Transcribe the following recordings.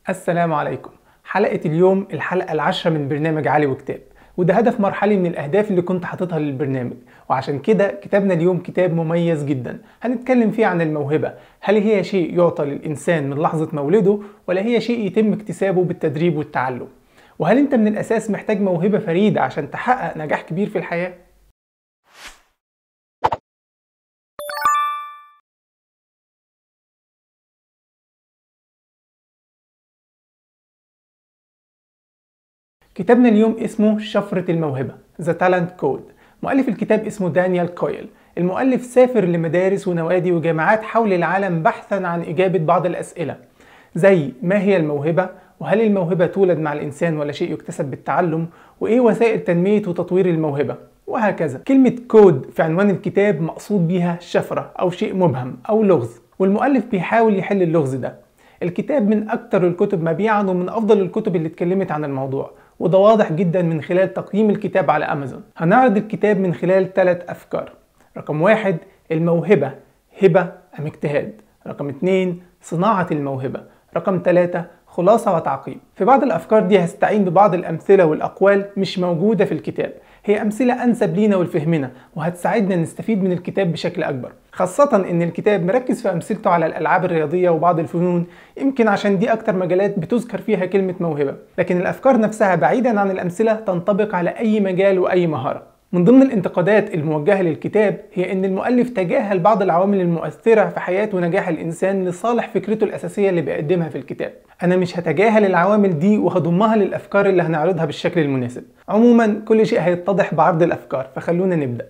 السلام عليكم حلقة اليوم الحلقة العاشرة من برنامج علي وكتاب وده هدف مرحلي من الأهداف اللي كنت حاططها للبرنامج وعشان كده كتابنا اليوم كتاب مميز جدا هنتكلم فيه عن الموهبة هل هي شيء يعطى للإنسان من لحظة مولده ولا هي شيء يتم اكتسابه بالتدريب والتعلم وهل أنت من الأساس محتاج موهبة فريدة عشان تحقق نجاح كبير في الحياة؟ كتابنا اليوم اسمه شفرة الموهبة The Talent Code مؤلف الكتاب اسمه دانيال كويل المؤلف سافر لمدارس ونوادي وجامعات حول العالم بحثا عن إجابة بعض الأسئلة زي ما هي الموهبة وهل الموهبة تولد مع الإنسان ولا شيء يكتسب بالتعلم وإيه وسائل تنمية وتطوير الموهبة وهكذا كلمة كود في عنوان الكتاب مقصود بيها شفرة أو شيء مبهم أو لغز والمؤلف بيحاول يحل اللغز ده الكتاب من أكثر الكتب مبيعا ومن أفضل الكتب اللي اتكلمت عن الموضوع وده واضح جدا من خلال تقييم الكتاب على أمازون هنعرض الكتاب من خلال ثلاث أفكار رقم واحد الموهبة هبة أم اجتهاد رقم اتنين صناعة الموهبة رقم ثلاثة خلاصة وتعقيب في بعض الأفكار دي هستعين ببعض الأمثلة والأقوال مش موجودة في الكتاب هي أمثلة أنسب لينا ولفهمنا وهتساعدنا نستفيد من الكتاب بشكل أكبر خاصة إن الكتاب مركز في أمثلته على الألعاب الرياضية وبعض الفنون يمكن عشان دي أكتر مجالات بتذكر فيها كلمة موهبة لكن الأفكار نفسها بعيدا عن الأمثلة تنطبق على أي مجال وأي مهارة من ضمن الانتقادات الموجهة للكتاب هي أن المؤلف تجاهل بعض العوامل المؤثرة في حياة ونجاح الإنسان لصالح فكرته الأساسية اللي بيقدمها في الكتاب أنا مش هتجاهل العوامل دي وهضمها للأفكار اللي هنعرضها بالشكل المناسب عموما كل شيء هيتضح بعرض الأفكار فخلونا نبدأ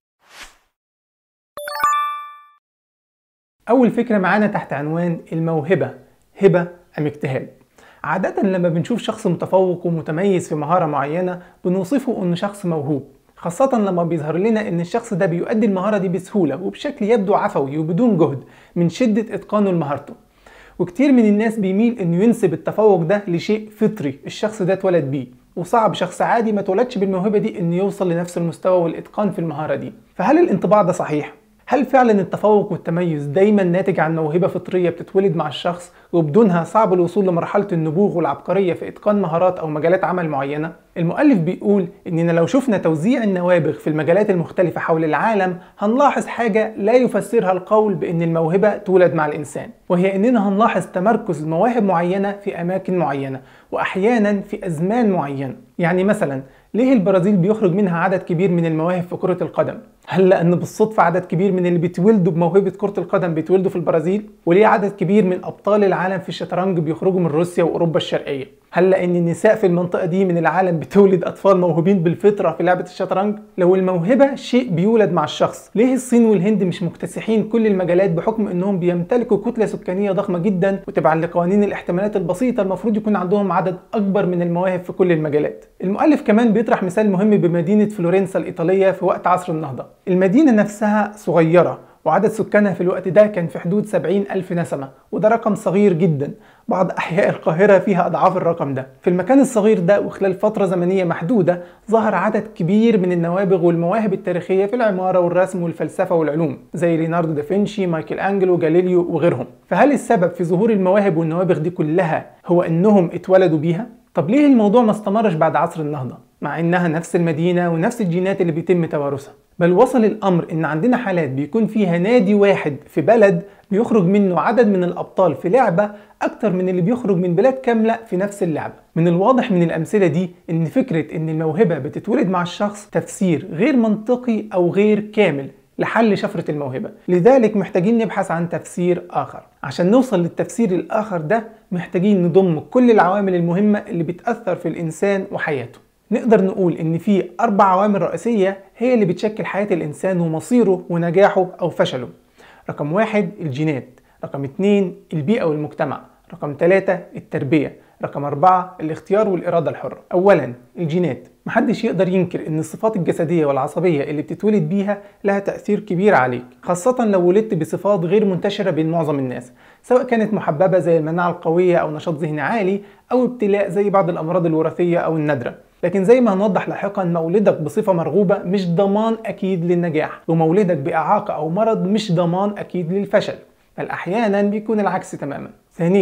أول فكرة معانا تحت عنوان الموهبة هبة أم اجتهاد عادة لما بنشوف شخص متفوق ومتميز في مهارة معينة بنوصفه أنه شخص موهوب خاصة لما بيظهر لنا ان الشخص ده بيؤدي المهارة دي بسهولة وبشكل يبدو عفوي وبدون جهد من شدة اتقانه لمهارته وكتير من الناس بيميل انه ينسب التفوق ده لشيء فطري الشخص ده اتولد بيه وصعب شخص عادي ما اتولدش بالموهبة دي انه يوصل لنفس المستوى والاتقان في المهارة دي فهل الانطباع ده صحيح؟ هل فعلا التفوق والتميز دايما ناتج عن موهبة فطرية بتتولد مع الشخص وبدونها صعب الوصول لمرحلة النبوغ والعبقرية في إتقان مهارات أو مجالات عمل معينة؟ المؤلف بيقول إننا لو شفنا توزيع النوابغ في المجالات المختلفة حول العالم هنلاحظ حاجة لا يفسرها القول بإن الموهبة تولد مع الإنسان وهي إننا هنلاحظ تمركز مواهب معينة في أماكن معينة وأحيانا في أزمان معينة يعني مثلا ليه البرازيل بيخرج منها عدد كبير من المواهب في كرة القدم؟ هل لأن بالصدفة عدد كبير من اللي بيتولدوا بموهبة كرة القدم بيتولدوا في البرازيل؟ وليه عدد كبير من أبطال العالم في الشطرنج بيخرجوا من روسيا وأوروبا الشرقية؟ هل لأن النساء في المنطقة دي من العالم بتولد أطفال موهوبين بالفطرة في لعبة الشطرنج؟ لو الموهبة شيء بيولد مع الشخص، ليه الصين والهند مش مكتسحين كل المجالات بحكم إنهم بيمتلكوا كتلة سكانية ضخمة جدا وتبعا لقوانين الاحتمالات البسيطة المفروض يكون عندهم عدد أكبر من المواهب في كل المجالات. المؤلف كمان بيطرح مثال مهم بمدينة فلورنسا الإيطالية في وقت عصر النهضة. المدينة نفسها صغيرة وعدد سكانها في الوقت ده كان في حدود 70 ألف نسمة وده رقم صغير جدا بعض أحياء القاهرة فيها أضعاف الرقم ده في المكان الصغير ده وخلال فترة زمنية محدودة ظهر عدد كبير من النوابغ والمواهب التاريخية في العمارة والرسم والفلسفة والعلوم زي ليوناردو دافنشي مايكل أنجلو جاليليو وغيرهم فهل السبب في ظهور المواهب والنوابغ دي كلها هو أنهم اتولدوا بيها؟ طب ليه الموضوع ما استمرش بعد عصر النهضة؟ مع انها نفس المدينة ونفس الجينات اللي بيتم توارثها بل وصل الامر ان عندنا حالات بيكون فيها نادي واحد في بلد بيخرج منه عدد من الابطال في لعبة اكتر من اللي بيخرج من بلاد كاملة في نفس اللعبة من الواضح من الامثلة دي ان فكرة ان الموهبة بتتولد مع الشخص تفسير غير منطقي او غير كامل لحل شفرة الموهبة لذلك محتاجين نبحث عن تفسير آخر عشان نوصل للتفسير الآخر ده محتاجين نضم كل العوامل المهمة اللي بتأثر في الإنسان وحياته نقدر نقول إن في أربع عوامل رئيسية هي اللي بتشكل حياة الإنسان ومصيره ونجاحه أو فشله رقم واحد الجينات رقم اتنين البيئة والمجتمع رقم ثلاثة التربية رقم أربعة الاختيار والإرادة الحرة أولا الجينات محدش يقدر ينكر ان الصفات الجسدية والعصبية اللي بتتولد بيها لها تأثير كبير عليك خاصة لو ولدت بصفات غير منتشرة بين معظم الناس سواء كانت محببة زي المناعة القوية أو نشاط ذهني عالي أو ابتلاء زي بعض الأمراض الوراثية أو النادرة لكن زي ما هنوضح لاحقا مولدك بصفة مرغوبة مش ضمان أكيد للنجاح ومولدك بإعاقة أو مرض مش ضمان أكيد للفشل بل أحيانا بيكون العكس تماما ثانيا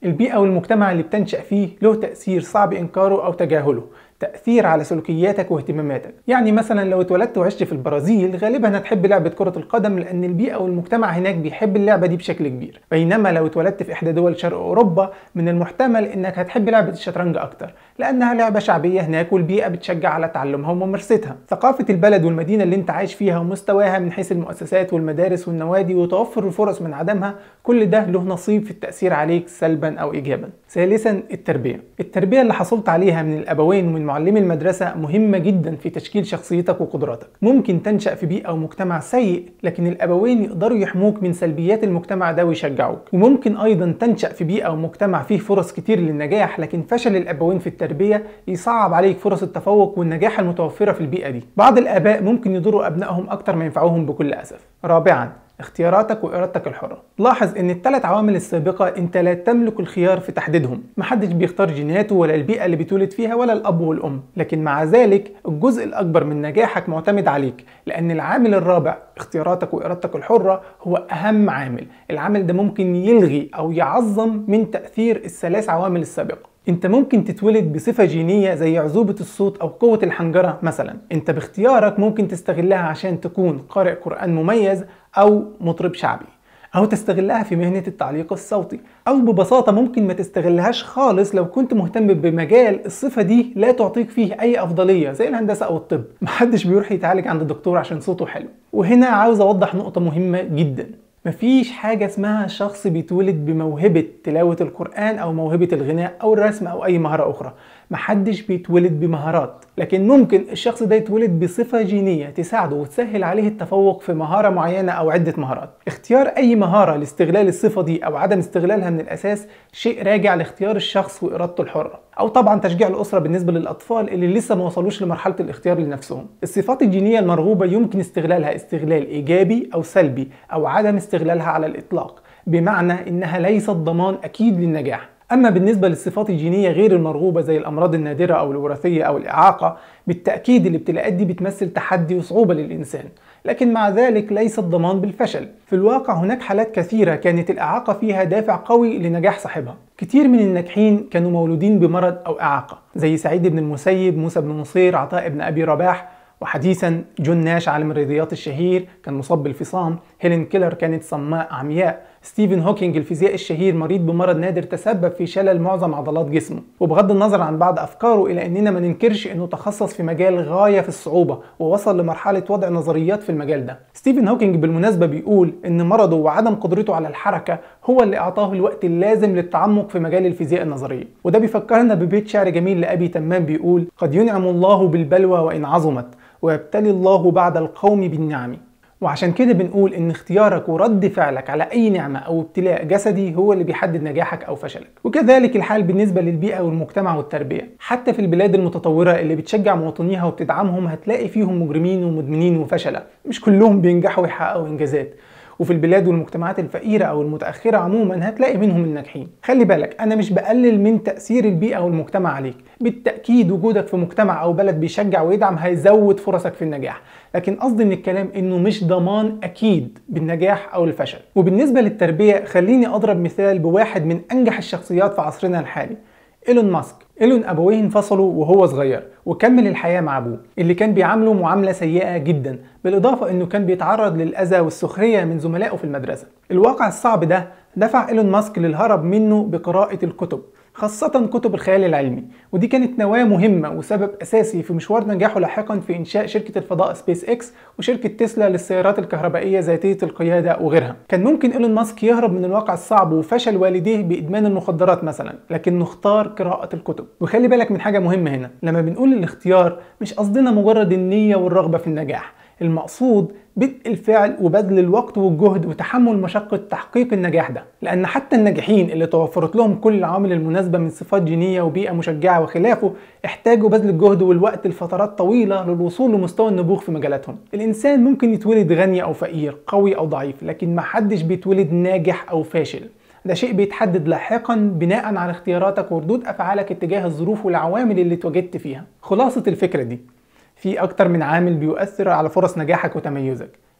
البيئة والمجتمع اللي بتنشأ فيه له تأثير صعب إنكاره أو تجاهله تأثير على سلوكياتك واهتماماتك يعني مثلا لو اتولدت وعشت في البرازيل غالبا هتحب لعبة كرة القدم لأن البيئة والمجتمع هناك بيحب اللعبة دي بشكل كبير بينما لو اتولدت في إحدى دول شرق أوروبا من المحتمل إنك هتحب لعبة الشطرنج أكتر لأنها لعبة شعبية هناك والبيئة بتشجع على تعلمها وممارستها ثقافة البلد والمدينة اللي انت عايش فيها ومستواها من حيث المؤسسات والمدارس والنوادي وتوفر الفرص من عدمها كل ده له نصيب في التأثير عليك سلبا أو إيجابا ثالثا التربية التربية اللي حصلت عليها من الأبوين ومن معلمي المدرسة مهمة جدا في تشكيل شخصيتك وقدراتك ممكن تنشأ في بيئة ومجتمع سيء لكن الأبوين يقدروا يحموك من سلبيات المجتمع ده ويشجعوك وممكن أيضا تنشأ في بيئة ومجتمع فيه فرص كتير للنجاح لكن فشل الأبوين في التربية يصعب عليك فرص التفوق والنجاح المتوفرة في البيئة دي بعض الآباء ممكن يضروا أبنائهم أكتر ما ينفعوهم بكل أسف رابعا اختياراتك وإرادتك الحرة لاحظ ان الثلاث عوامل السابقة انت لا تملك الخيار في تحديدهم محدش بيختار جيناته ولا البيئة اللي بيتولد فيها ولا الأب والأم لكن مع ذلك الجزء الأكبر من نجاحك معتمد عليك لأن العامل الرابع اختياراتك وإرادتك الحرة هو أهم عامل العامل ده ممكن يلغي أو يعظم من تأثير الثلاث عوامل السابقة انت ممكن تتولد بصفة جينية زي عذوبة الصوت او قوة الحنجرة مثلا انت باختيارك ممكن تستغلها عشان تكون قارئ قرآن مميز او مطرب شعبي او تستغلها في مهنة التعليق الصوتي او ببساطة ممكن ما تستغلهاش خالص لو كنت مهتم بمجال الصفة دي لا تعطيك فيه اي افضلية زي الهندسة او الطب محدش بيروح يتعالج عند الدكتور عشان صوته حلو وهنا عاوز اوضح نقطة مهمة جدا مفيش حاجة اسمها شخص بيتولد بموهبة تلاوة القرآن أو موهبة الغناء أو الرسم أو أي مهارة أخرى محدش بيتولد بمهارات لكن ممكن الشخص ده يتولد بصفة جينية تساعده وتسهل عليه التفوق في مهارة معينة أو عدة مهارات اختيار أي مهارة لاستغلال الصفة دي أو عدم استغلالها من الأساس شيء راجع لاختيار الشخص وإرادته الحرة أو طبعا تشجيع الأسرة بالنسبة للأطفال اللي لسه ما وصلوش لمرحلة الاختيار لنفسهم الصفات الجينية المرغوبة يمكن استغلالها استغلال إيجابي أو سلبي أو عدم استغلالها على الإطلاق بمعنى إنها ليست ضمان أكيد للنجاح أما بالنسبة للصفات الجينية غير المرغوبة زي الأمراض النادرة أو الوراثية أو الإعاقة بالتأكيد الابتلاءات دي بتمثل تحدي وصعوبة للإنسان لكن مع ذلك ليست ضمان بالفشل في الواقع هناك حالات كثيرة كانت الإعاقة فيها دافع قوي لنجاح صاحبها كتير من الناجحين كانوا مولودين بمرض أو إعاقة زي سعيد بن المسيب موسى بن نصير عطاء بن أبي رباح وحديثا جون ناش عالم الرياضيات الشهير كان مصاب بالفصام هيلين كيلر كانت صماء عمياء ستيفن هوكينج الفيزياء الشهير مريض بمرض نادر تسبب في شلل معظم عضلات جسمه وبغض النظر عن بعض افكاره الا اننا ما ننكرش انه تخصص في مجال غايه في الصعوبه ووصل لمرحله وضع نظريات في المجال ده ستيفن هوكينج بالمناسبه بيقول ان مرضه وعدم قدرته على الحركه هو اللي اعطاه الوقت اللازم للتعمق في مجال الفيزياء النظريه وده بيفكرنا ببيت شعر جميل لابي تمام بيقول قد ينعم الله بالبلوى وان عظمت ويبتلي الله بعد القوم بالنعم وعشان كده بنقول ان اختيارك ورد فعلك على اي نعمة او ابتلاء جسدي هو اللي بيحدد نجاحك او فشلك وكذلك الحال بالنسبة للبيئة والمجتمع والتربية حتى في البلاد المتطورة اللي بتشجع مواطنيها وبتدعمهم هتلاقي فيهم مجرمين ومدمنين وفشلة مش كلهم بينجحوا ويحققوا انجازات وفي البلاد والمجتمعات الفقيرة أو المتأخرة عموما هتلاقي منهم الناجحين خلي بالك أنا مش بقلل من تأثير البيئة والمجتمع عليك بالتأكيد وجودك في مجتمع أو بلد بيشجع ويدعم هيزود فرصك في النجاح لكن قصدي من الكلام انه مش ضمان اكيد بالنجاح او الفشل وبالنسبه للتربيه خليني اضرب مثال بواحد من انجح الشخصيات في عصرنا الحالي ايلون ماسك ايلون ابويه انفصلوا وهو صغير وكمل الحياه مع ابوه اللي كان بيعامله معامله سيئه جدا بالاضافه انه كان بيتعرض للاذى والسخريه من زملائه في المدرسه الواقع الصعب ده دفع ايلون ماسك للهرب منه بقراءه الكتب خاصة كتب الخيال العلمي ودي كانت نواة مهمة وسبب أساسي في مشوار نجاحه لاحقا في إنشاء شركة الفضاء سبيس إكس وشركة تسلا للسيارات الكهربائية ذاتية القيادة وغيرها كان ممكن إيلون ماسك يهرب من الواقع الصعب وفشل والديه بإدمان المخدرات مثلا لكنه اختار قراءة الكتب وخلي بالك من حاجة مهمة هنا لما بنقول الاختيار مش قصدنا مجرد النية والرغبة في النجاح المقصود بدء الفعل وبذل الوقت والجهد وتحمل مشقة تحقيق النجاح ده لأن حتى الناجحين اللي توفرت لهم كل العوامل المناسبة من صفات جينية وبيئة مشجعة وخلافه احتاجوا بذل الجهد والوقت لفترات طويلة للوصول لمستوى النبوغ في مجالاتهم الإنسان ممكن يتولد غني أو فقير قوي أو ضعيف لكن محدش بيتولد ناجح أو فاشل ده شيء بيتحدد لاحقا بناء على اختياراتك وردود أفعالك اتجاه الظروف والعوامل اللي اتواجدت فيها خلاصة الفكرة دي في أكتر من عامل بيؤثر على فرص نجاحك وتميزك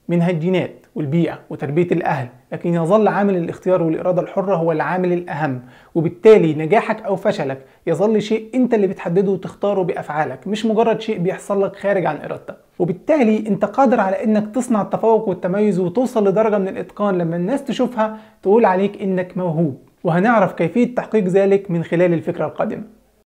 منها الجينات والبيئة وتربية الأهل لكن يظل عامل الاختيار والإرادة الحرة هو العامل الأهم وبالتالي نجاحك أو فشلك يظل شيء أنت اللي بتحدده وتختاره بأفعالك مش مجرد شيء بيحصل لك خارج عن إرادتك وبالتالي أنت قادر على أنك تصنع التفوق والتميز وتوصل لدرجة من الإتقان لما الناس تشوفها تقول عليك أنك موهوب وهنعرف كيفية تحقيق ذلك من خلال الفكرة القادمة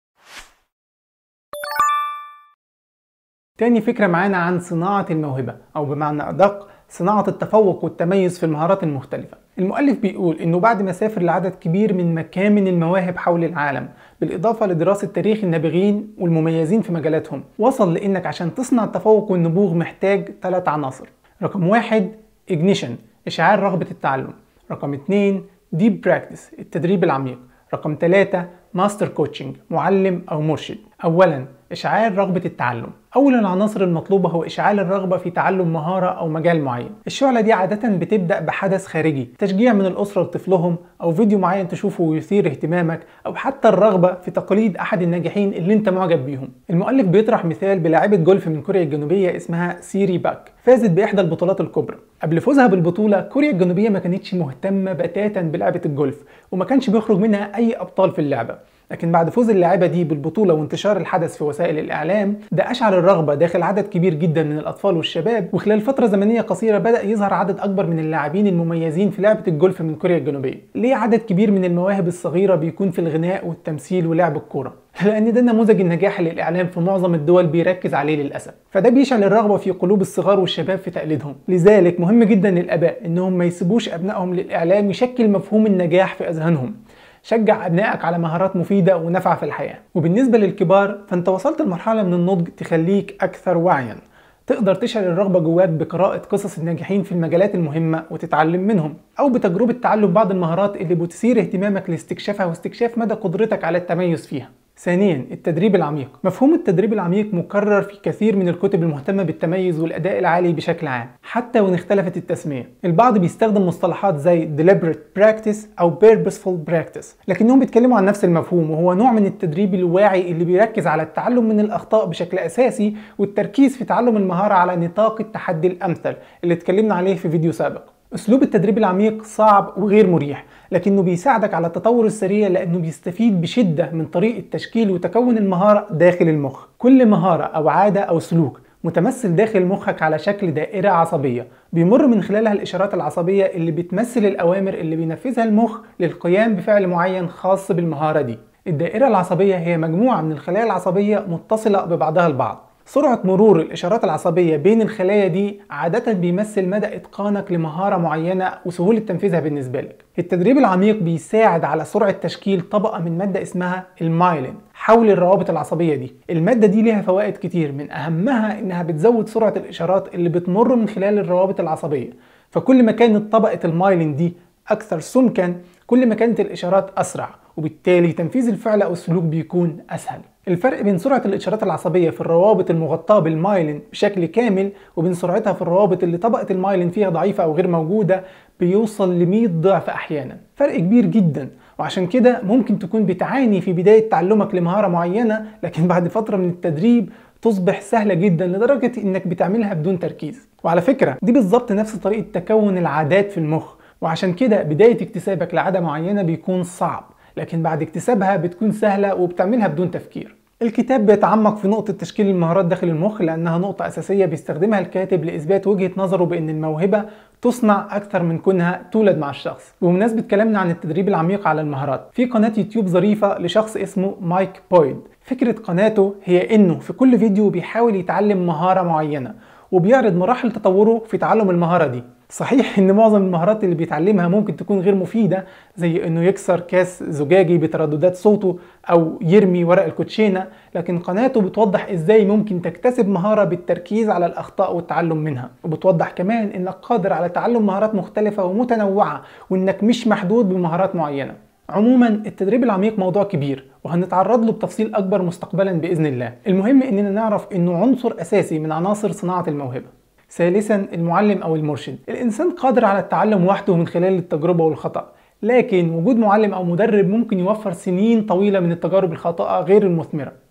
تاني فكرة معانا عن صناعة الموهبة أو بمعنى أدق صناعة التفوق والتميز في المهارات المختلفة المؤلف بيقول إنه بعد ما سافر لعدد كبير من مكامن المواهب حول العالم بالإضافة لدراسة تاريخ النابغين والمميزين في مجالاتهم وصل لإنك عشان تصنع التفوق والنبوغ محتاج ثلاث عناصر رقم واحد ignition إشعال رغبة التعلم رقم اتنين deep practice التدريب العميق رقم ثلاثة ماستر كوتشنج معلم أو مرشد أولا إشعال رغبة التعلم أول العناصر المطلوبة هو إشعال الرغبة في تعلم مهارة أو مجال معين الشعلة دي عادة بتبدأ بحدث خارجي تشجيع من الأسرة لطفلهم أو فيديو معين تشوفه ويثير اهتمامك أو حتى الرغبة في تقليد أحد الناجحين اللي أنت معجب بيهم المؤلف بيطرح مثال بلاعبة جولف من كوريا الجنوبية اسمها سيري باك فازت بإحدى البطولات الكبرى قبل فوزها بالبطولة كوريا الجنوبية ما كانتش مهتمة بتاتا بلعبة الجولف وما كانش بيخرج منها أي أبطال في اللعبة لكن بعد فوز اللاعبة دي بالبطولة وانتشار الحدث في وسائل الإعلام ده أشعل الرغبة داخل عدد كبير جدا من الأطفال والشباب وخلال فترة زمنية قصيرة بدأ يظهر عدد أكبر من اللاعبين المميزين في لعبة الجولف من كوريا الجنوبية ليه عدد كبير من المواهب الصغيرة بيكون في الغناء والتمثيل ولعب الكورة لان ده نموذج النجاح اللي الاعلام في معظم الدول بيركز عليه للاسف فده بيشعل الرغبه في قلوب الصغار والشباب في تقليدهم لذلك مهم جدا للاباء انهم ما يسيبوش ابنائهم للاعلام يشكل مفهوم النجاح في اذهانهم شجع ابنائك على مهارات مفيده ونافعه في الحياه وبالنسبه للكبار فانت وصلت لمرحله من النضج تخليك اكثر وعيا تقدر تشعل الرغبة جواك بقراءة قصص الناجحين في المجالات المهمة وتتعلم منهم أو بتجربة تعلم بعض المهارات اللي بتثير اهتمامك لاستكشافها واستكشاف مدى قدرتك على التميز فيها ثانيا التدريب العميق مفهوم التدريب العميق مكرر في كثير من الكتب المهتمة بالتميز والأداء العالي بشكل عام حتى وإن اختلفت التسمية البعض بيستخدم مصطلحات زي deliberate practice أو purposeful practice لكنهم بيتكلموا عن نفس المفهوم وهو نوع من التدريب الواعي اللي بيركز على التعلم من الأخطاء بشكل أساسي والتركيز في تعلم المهارة على نطاق التحدي الأمثل اللي اتكلمنا عليه في فيديو سابق اسلوب التدريب العميق صعب وغير مريح لكنه بيساعدك على التطور السريع لانه بيستفيد بشده من طريقه تشكيل وتكون المهاره داخل المخ كل مهاره او عاده او سلوك متمثل داخل مخك على شكل دائرة عصبية بيمر من خلالها الإشارات العصبية اللي بتمثل الأوامر اللي بينفذها المخ للقيام بفعل معين خاص بالمهارة دي الدائرة العصبية هي مجموعة من الخلايا العصبية متصلة ببعضها البعض سرعة مرور الإشارات العصبية بين الخلايا دي عادة بيمثل مدى إتقانك لمهارة معينة وسهولة تنفيذها بالنسبة لك. التدريب العميق بيساعد على سرعة تشكيل طبقة من مادة اسمها المايلين حول الروابط العصبية دي. المادة دي ليها فوائد كتير من أهمها إنها بتزود سرعة الإشارات اللي بتمر من خلال الروابط العصبية. فكل ما كانت طبقة المايلين دي أكثر سمكا كل ما كانت الإشارات أسرع وبالتالي تنفيذ الفعل أو السلوك بيكون أسهل. الفرق بين سرعة الإشارات العصبية في الروابط المغطاة بالمايلين بشكل كامل وبين سرعتها في الروابط اللي طبقة المايلين فيها ضعيفة أو غير موجودة بيوصل ل 100 ضعف أحيانا فرق كبير جدا وعشان كده ممكن تكون بتعاني في بداية تعلمك لمهارة معينة لكن بعد فترة من التدريب تصبح سهلة جدا لدرجة انك بتعملها بدون تركيز وعلى فكرة دي بالظبط نفس طريقة تكون العادات في المخ وعشان كده بداية اكتسابك لعادة معينة بيكون صعب لكن بعد اكتسابها بتكون سهلة وبتعملها بدون تفكير الكتاب بيتعمق في نقطة تشكيل المهارات داخل المخ لأنها نقطة أساسية بيستخدمها الكاتب لإثبات وجهة نظره بأن الموهبة تصنع أكثر من كونها تولد مع الشخص بمناسبة كلامنا عن التدريب العميق على المهارات في قناة يوتيوب ظريفة لشخص اسمه مايك بويد فكرة قناته هي إنه في كل فيديو بيحاول يتعلم مهارة معينة وبيعرض مراحل تطوره في تعلم المهارة دي صحيح ان معظم المهارات اللي بيتعلمها ممكن تكون غير مفيدة زي انه يكسر كاس زجاجي بترددات صوته او يرمي ورق الكوتشينة لكن قناته بتوضح ازاي ممكن تكتسب مهارة بالتركيز على الاخطاء والتعلم منها وبتوضح كمان انك قادر على تعلم مهارات مختلفة ومتنوعة وانك مش محدود بمهارات معينة عموما التدريب العميق موضوع كبير وهنتعرض له بتفصيل اكبر مستقبلا باذن الله المهم اننا نعرف انه عنصر اساسي من عناصر صناعة الموهبة ثالثا المعلم او المرشد الانسان قادر على التعلم وحده من خلال التجربه والخطا لكن وجود معلم او مدرب ممكن يوفر سنين طويله من التجارب الخاطئه غير المثمره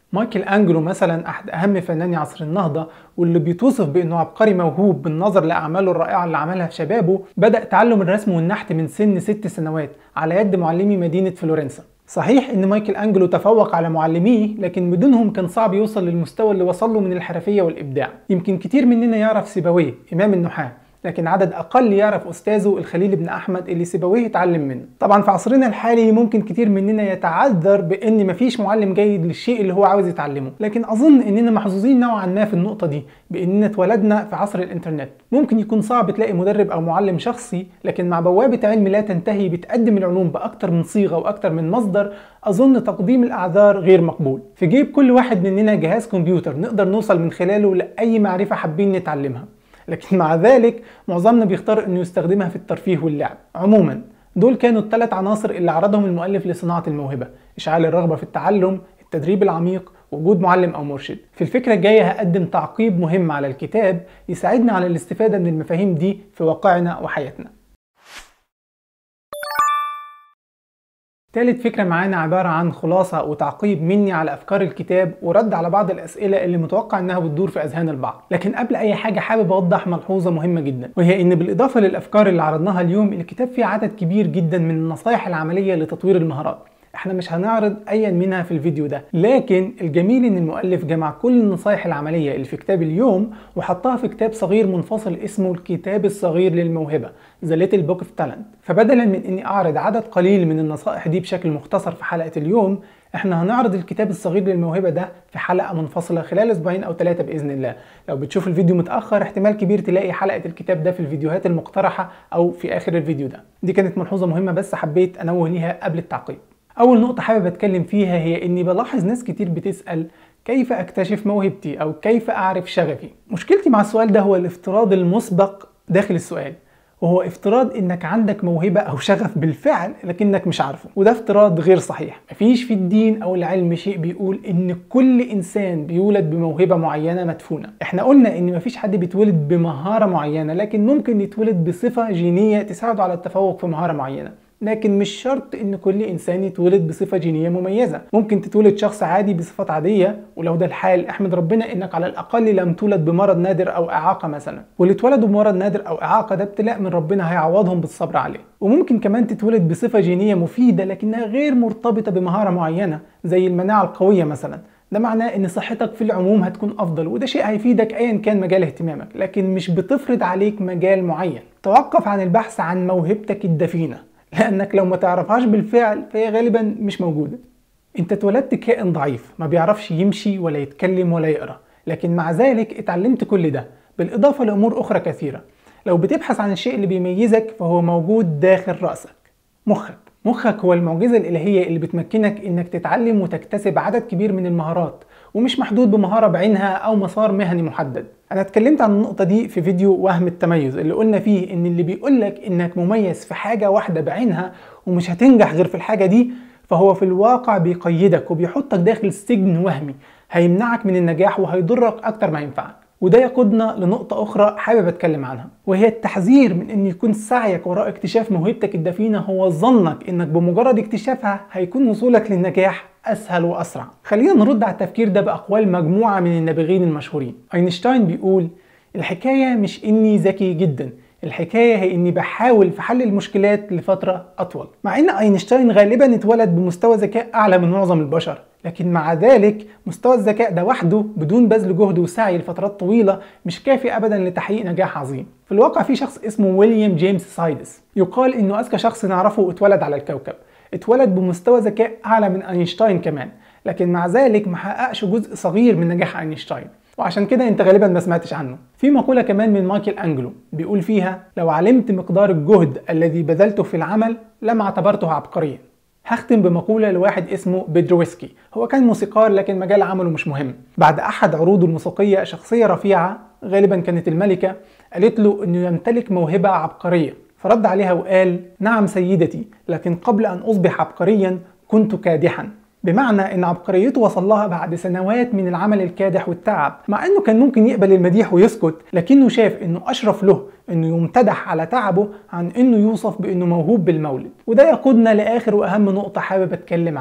مايكل أنجلو مثلا أحد أهم فناني عصر النهضة واللي بيتوصف بأنه عبقري موهوب بالنظر لأعماله الرائعة اللي عملها في شبابه بدأ تعلم الرسم والنحت من سن ست سنوات على يد معلمي مدينة فلورنسا صحيح ان مايكل انجلو تفوق على معلميه لكن بدونهم كان صعب يوصل للمستوى اللي وصل له من الحرفيه والابداع يمكن كتير مننا يعرف سيبويه امام النحاه لكن عدد اقل يعرف استاذه الخليل بن احمد اللي سيبويه اتعلم منه طبعا في عصرنا الحالي ممكن كتير مننا يتعذر بان مفيش معلم جيد للشيء اللي هو عاوز يتعلمه لكن اظن اننا محظوظين نوعا ما في النقطه دي باننا اتولدنا في عصر الانترنت ممكن يكون صعب تلاقي مدرب او معلم شخصي لكن مع بوابه علم لا تنتهي بتقدم العلوم باكتر من صيغه واكتر من مصدر اظن تقديم الاعذار غير مقبول في جيب كل واحد مننا جهاز كمبيوتر نقدر نوصل من خلاله لاي معرفه حابين نتعلمها لكن مع ذلك معظمنا بيختار انه يستخدمها في الترفيه واللعب عموما دول كانوا الثلاث عناصر اللي عرضهم المؤلف لصناعة الموهبة إشعال الرغبة في التعلم التدريب العميق وجود معلم أو مرشد في الفكرة الجاية هقدم تعقيب مهم على الكتاب يساعدنا على الاستفادة من المفاهيم دي في واقعنا وحياتنا تالت فكرة معانا عبارة عن خلاصة وتعقيب مني على أفكار الكتاب ورد على بعض الأسئلة اللي متوقع إنها بتدور في أذهان البعض، لكن قبل أي حاجة حابب أوضح ملحوظة مهمة جدا وهي إن بالإضافة للأفكار اللي عرضناها اليوم الكتاب فيه عدد كبير جدا من النصائح العملية لتطوير المهارات، احنا مش هنعرض ايا منها في الفيديو ده لكن الجميل ان المؤلف جمع كل النصايح العمليه اللي في كتاب اليوم وحطها في كتاب صغير منفصل اسمه الكتاب الصغير للموهبه The Little Book of Talent فبدلا من اني اعرض عدد قليل من النصائح دي بشكل مختصر في حلقه اليوم احنا هنعرض الكتاب الصغير للموهبه ده في حلقه منفصله خلال اسبوعين او ثلاثه باذن الله لو بتشوف الفيديو متاخر احتمال كبير تلاقي حلقه الكتاب ده في الفيديوهات المقترحه او في اخر الفيديو ده دي كانت ملحوظه مهمه بس حبيت انوه ليها قبل التعقيب أول نقطة حابب أتكلم فيها هي إني بلاحظ ناس كتير بتسأل كيف أكتشف موهبتي أو كيف أعرف شغفي مشكلتي مع السؤال ده هو الافتراض المسبق داخل السؤال وهو افتراض انك عندك موهبة او شغف بالفعل لكنك مش عارفه وده افتراض غير صحيح مفيش في الدين او العلم شيء بيقول ان كل انسان بيولد بموهبة معينة مدفونة احنا قلنا ان مفيش حد بيتولد بمهارة معينة لكن ممكن يتولد بصفة جينية تساعده على التفوق في مهارة معينة لكن مش شرط ان كل انسان يتولد بصفه جينيه مميزه ممكن تتولد شخص عادي بصفات عاديه ولو ده الحال احمد ربنا انك على الاقل لم تولد بمرض نادر او اعاقه مثلا واللي اتولدوا بمرض نادر او اعاقه ده ابتلاء من ربنا هيعوضهم بالصبر عليه وممكن كمان تتولد بصفه جينيه مفيده لكنها غير مرتبطه بمهاره معينه زي المناعه القويه مثلا ده معناه ان صحتك في العموم هتكون افضل وده شيء هيفيدك ايا كان مجال اهتمامك لكن مش بتفرض عليك مجال معين توقف عن البحث عن موهبتك الدفينه لانك لو ما تعرفهاش بالفعل فهي غالبا مش موجوده انت اتولدت كائن ضعيف ما بيعرفش يمشي ولا يتكلم ولا يقرا لكن مع ذلك اتعلمت كل ده بالاضافه لامور اخرى كثيره لو بتبحث عن الشيء اللي بيميزك فهو موجود داخل راسك مخك مخك هو المعجزة الإلهية اللي بتمكنك إنك تتعلم وتكتسب عدد كبير من المهارات ومش محدود بمهارة بعينها أو مسار مهني محدد أنا اتكلمت عن النقطة دي في فيديو وهم التميز اللي قلنا فيه إن اللي بيقولك إنك مميز في حاجة واحدة بعينها ومش هتنجح غير في الحاجة دي فهو في الواقع بيقيدك وبيحطك داخل سجن وهمي هيمنعك من النجاح وهيضرك أكتر ما ينفعك وده يقودنا لنقطة أخرى حابب أتكلم عنها وهي التحذير من أن يكون سعيك وراء اكتشاف موهبتك الدفينة هو ظنك أنك بمجرد اكتشافها هيكون وصولك للنجاح أسهل وأسرع خلينا نرد على التفكير ده بأقوال مجموعة من النابغين المشهورين أينشتاين بيقول الحكاية مش إني ذكي جدا الحكاية هي إني بحاول في حل المشكلات لفترة أطول مع إن أينشتاين غالبا اتولد بمستوى ذكاء أعلى من معظم البشر لكن مع ذلك مستوى الذكاء ده وحده بدون بذل جهد وسعي لفترات طويلة مش كافي أبدا لتحقيق نجاح عظيم في الواقع في شخص اسمه ويليام جيمس سايدس يقال إنه أذكى شخص نعرفه اتولد على الكوكب اتولد بمستوى ذكاء أعلى من أينشتاين كمان لكن مع ذلك ما حققش جزء صغير من نجاح أينشتاين وعشان كده انت غالبا ما سمعتش عنه في مقولة كمان من مايكل أنجلو بيقول فيها لو علمت مقدار الجهد الذي بذلته في العمل لما اعتبرته عبقريا هختم بمقولة لواحد اسمه بيدرويسكي هو كان موسيقار لكن مجال عمله مش مهم بعد أحد عروضه الموسيقية شخصية رفيعة غالبا كانت الملكة قالت له أنه يمتلك موهبة عبقرية فرد عليها وقال نعم سيدتي لكن قبل أن أصبح عبقريا كنت كادحا بمعنى ان عبقريته وصل لها بعد سنوات من العمل الكادح والتعب مع انه كان ممكن يقبل المديح ويسكت لكنه شاف انه اشرف له انه يمتدح على تعبه عن انه يوصف بانه موهوب بالمولد وده يقودنا لاخر واهم نقطه حابب اتكلم عنها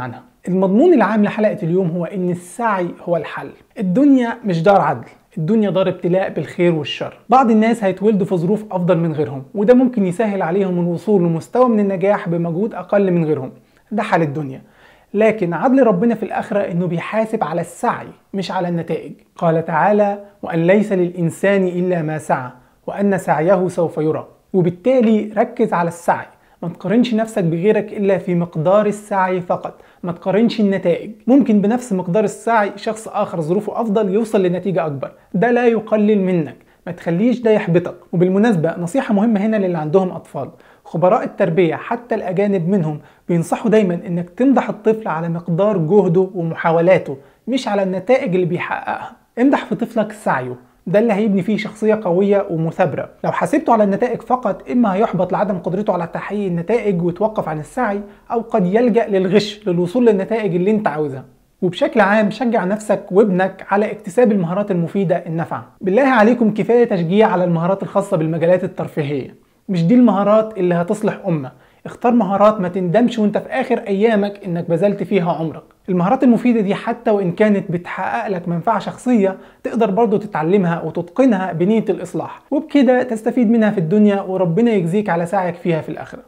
المضمون العام لحلقة اليوم هو إن السعي هو الحل الدنيا مش دار عدل الدنيا دار ابتلاء بالخير والشر بعض الناس هيتولدوا في ظروف أفضل من غيرهم وده ممكن يسهل عليهم الوصول لمستوى من النجاح بمجهود أقل من غيرهم ده حال الدنيا لكن عدل ربنا في الآخرة إنه بيحاسب على السعي مش على النتائج قال تعالى وأن ليس للإنسان إلا ما سعى وأن سعيه سوف يرى وبالتالي ركز على السعي ما تقارنش نفسك بغيرك إلا في مقدار السعي فقط ما تقارنش النتائج ممكن بنفس مقدار السعي شخص آخر ظروفه أفضل يوصل لنتيجة أكبر ده لا يقلل منك ما تخليش ده يحبطك وبالمناسبة نصيحة مهمة هنا للي عندهم أطفال خبراء التربية حتى الأجانب منهم بينصحوا دايما إنك تمدح الطفل على مقدار جهده ومحاولاته مش على النتائج اللي بيحققها امدح في طفلك سعيه ده اللي هيبني فيه شخصية قوية ومثابرة لو حسبته على النتائج فقط إما هيحبط لعدم قدرته على تحقيق النتائج ويتوقف عن السعي أو قد يلجأ للغش للوصول للنتائج اللي انت عاوزها وبشكل عام شجع نفسك وابنك على اكتساب المهارات المفيدة النافعة بالله عليكم كفاية تشجيع على المهارات الخاصة بالمجالات الترفيهية مش دي المهارات اللي هتصلح أمة اختار مهارات ما تندمش وانت في اخر ايامك انك بذلت فيها عمرك المهارات المفيدة دي حتى وان كانت بتحقق لك منفعة شخصية تقدر برضو تتعلمها وتتقنها بنية الاصلاح وبكده تستفيد منها في الدنيا وربنا يجزيك على سعيك فيها في الاخرة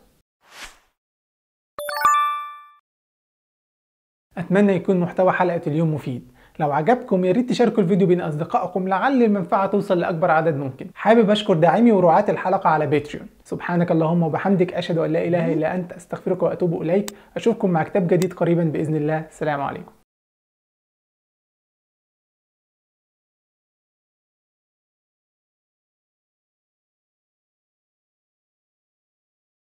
اتمنى يكون محتوى حلقة اليوم مفيد لو عجبكم يا ريت تشاركوا الفيديو بين اصدقائكم لعل المنفعه توصل لاكبر عدد ممكن حابب اشكر داعمي ورعاة الحلقه على باتريون سبحانك اللهم وبحمدك اشهد ان لا اله الا انت استغفرك واتوب اليك اشوفكم مع كتاب جديد قريبا باذن الله السلام عليكم